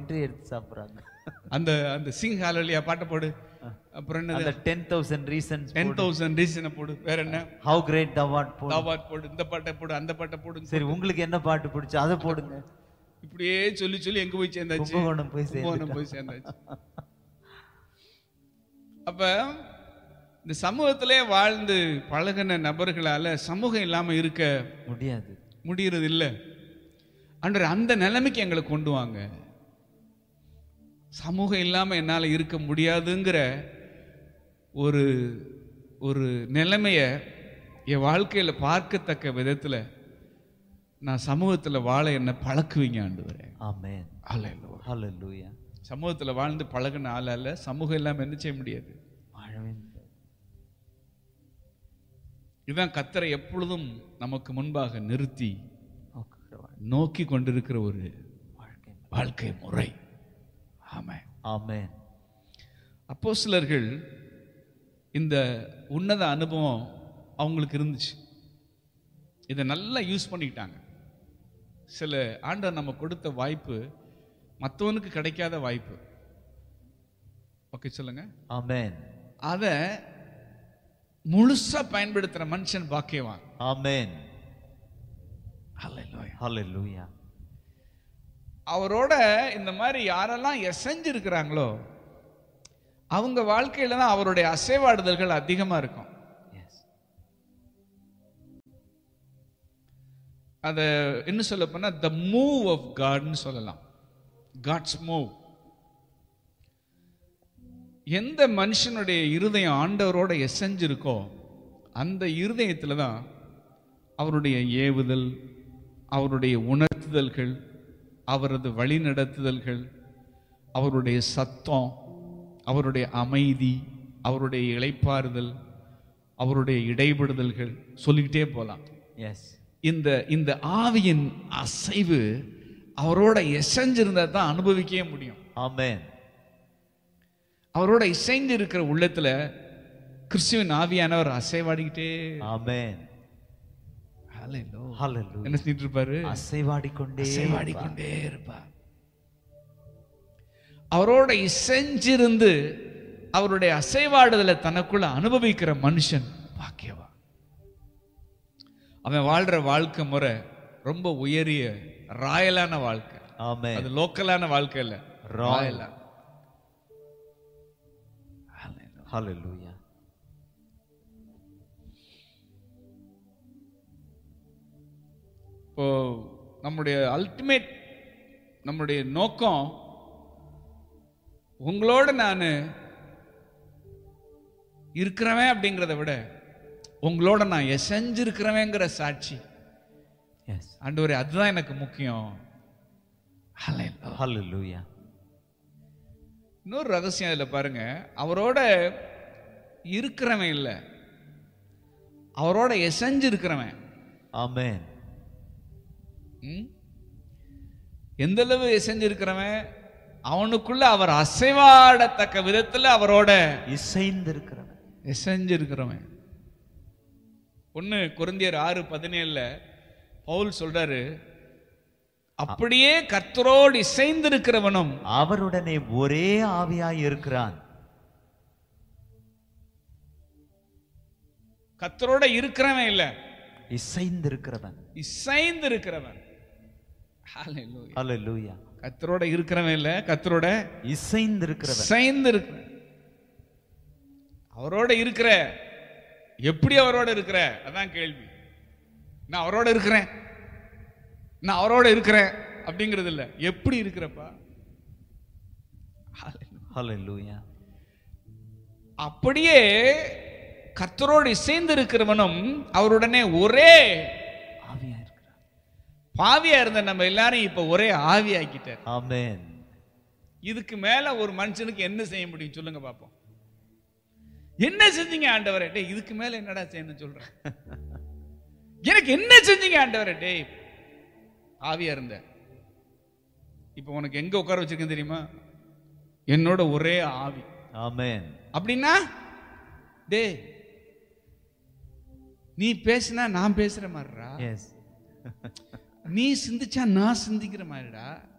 மட்டும் எடுத்து சாப்பிடுறாங்க அந்த அந்த சிங் ஹாலலியா பாட்டை போடு அப்புறம் என்னது அந்த ten thousand reasons ten thousand ரீசனை போடு வேற என்ன ஹவு கிரேட் த வாட் போடு தாவாத் போடு இந்த பாட்டை போடு அந்த பாட்டை போடு சரி உங்களுக்கு என்ன பாட்டு பிடிச்சோ அதை போடுங்க இப்படியே சொல்லி சொல்லி எங்க போய் சேர்ந்தாச்சு கும்பகோணம் போய் கும்பகோணம் போய் சேர்ந்தாச்சு அப்ப இந்த சமூகத்திலே வாழ்ந்து பழகின நபர்களால சமூகம் இல்லாம இருக்க முடியாது முடியறது இல்ல அன்று அந்த நிலைமைக்கு எங்களை கொண்டு வாங்க சமூகம் இல்லாம என்னால இருக்க முடியாதுங்கிற ஒரு ஒரு நிலைமைய என் வாழ்க்கையில பார்க்கத்தக்க விதத்துல நான் சமூகத்துல வாழ என்ன பழக்குவீங்க ஆண்டு ஆமென் அல்ல ஹalleluya சமூகத்துல வாழ்ந்து பழகுன ஆளால சமூகம் இல்லாம என்ன செய்ய முடியாது வாழவே முடியாது. இதுதான் கத்தரை எப்பொழுதும் நமக்கு முன்பாக நிறுத்தி நோக்குகிற வாழ்- நோக்கி கொண்டிருக்கிற ஒரு வாழ்க்கை வாழ்க்கை முறை ஆமாம் ஆமென் அப்போஸ்தலர்கள் இந்த உன்னத அனுபவம் அவங்களுக்கு இருந்துச்சு இதை நல்லா யூஸ் பண்ணிக்கிட்டாங்க சில ஆண்டவர் நம்ம கொடுத்த வாய்ப்பு மற்றவனுக்கு கிடைக்காத வாய்ப்பு ஓகே சொல்லுங்க ஆமென் அதை முழுசா பயன்படுத்துற மனுஷன் பாக்கியவான் ஆமென் அல்லேலூயா. ஹalleluya அவரோட இந்த மாதிரி யாரெல்லாம் எசைஞ்சிருக்கிறாங்களோ அவங்க வாழ்க்கையில தான் அவருடைய அசைவாடுதல்கள் அதிகமா இருக்கும் எஸ் அதை என்ன சொல்ல போனா த மூவ் ஆஃப் காட்னு சொல்லலாம் காட்ஸ் மூவ் எந்த மனுஷனுடைய இருதயம் ஆண்டவரோட எசைஞ்சிருக்கோ அந்த இருதயத்துல தான் அவருடைய ஏவுதல் அவருடைய உணர்த்துதல்கள் அவரது வழிநடத்துதல்கள் அவருடைய சத்தம் அவருடைய அமைதி அவருடைய இளைப்பாறுதல் அவருடைய இடைபடுதல்கள் சொல்லிக்கிட்டே போலாம் எஸ் இந்த இந்த ஆவியின் அசைவு அவரோட எசைஞ்சிருந்தா தான் அனுபவிக்கவே முடியும் ஆமென் அவரோட இசைந்து இருக்கிற உள்ளத்துல கிறிஸ்துவின் ஆவியானவர் அசைவாடிக்கிட்டே ஆமென் Hallelujah. ஹalleluya என்ன செஞ்சிட்டு இருப்பாரு அசைவாடிக்கொண்டே அசைவாடிக்கொண்டே இருப்பார் அவரோட இசைஞ்சிருந்து அவருடைய அசைவாடுதலை தனக்குள்ள அனுபவிக்கிற மனுஷன் பாக்கியவா அவன் வாழ்ற வாழ்க்கை முறை ரொம்ப உயரிய ராயலான வாழ்க்கை ஆமென் அது லோக்கலான வாழ்க்கை இல்ல ராயலா ஹalleluya இப்போ நம்முடைய அல்டிமேட் நம்முடைய நோக்கம் உங்களோட நான் இருக்கிறவன் அப்படிங்கிறத விட உங்களோட நான் எசைஞ்சிருக்கிறவங்கிற சாட்சி எஸ் ஆண்டவரே அதுதான் எனக்கு முக்கியம் Hallelujah. ஹalleluya இன்னொரு ரகசியம் அதில் பாருங்க அவரோட இருக்கிறவன் இல்லை அவரோட எசைஞ்சு இருக்கிறவன் ஆமென் ம்? எந்த அளவு செஞ்சிருக்கிறவன் அவனுக்குள்ள அவர் அசைவாடத்தக்க விதத்துல அவரோட இசைந்திருக்கிறவன் செஞ்சிருக்கிறவன் ஒண்ணு குருந்தியர் ஆறு பதினேழுல பவுல் சொல்றாரு அப்படியே கர்த்தரோடு இசைந்திருக்கிறவனும் அவருடனே ஒரே ஆவியாய் இருக்கிறான் கர்த்தரோட இருக்கிறவன் இல்ல இசைந்திருக்கிறவன் இசைந்து இருக்கிறவன் Hallelujah. ஹalleluya கர்த்தரோட இருக்கிறவன் இல்ல கர்த்தரோட இசைந்திருக்கிறவன் இசைந்து இருக்கிற அவரோட இருக்கிற எப்படி அவரோட இருக்கிற அதான் கேள்வி நான் அவரோட இருக்கிறேன் நான் அவரோட இருக்கிறேன் அப்படிங்கிறது இல்ல எப்படி இருக்கிறப்பா ஹalleluya அப்படியே கர்த்தரோடு இசைந்து இருக்கிறவனும் அவருடனே ஒரே ஆவியாய் இருக்கிறான் பாவியா இருந்த நம்ம எல்லாரும் இப்ப ஒரே ஆவியாக்கிட்டார் ஆமென் இதுக்கு மேல ஒரு மனுஷனுக்கு என்ன செய்ய முடியும் சொல்லுங்க பாப்போம் என்ன செஞ்சீங்க ஆண்டவரே டேய் இதுக்கு மேல என்னடா செய்யணும் சொல்றேன் எனக்கு என்ன செஞ்சீங்க ஆண்டவரே டேய் ஆவியா இருந்த இப்போ உனக்கு எங்க உட்கார வச்சிருக்கேன் தெரியுமா என்னோட ஒரே ஆவி ஆமென் அப்படின்னா டேய் நீ பேசினா நான் பேசுற மாதிரிடா எஸ் நீ சிந்திச்சா நான் சிந்திக்கிற மாதிரிடா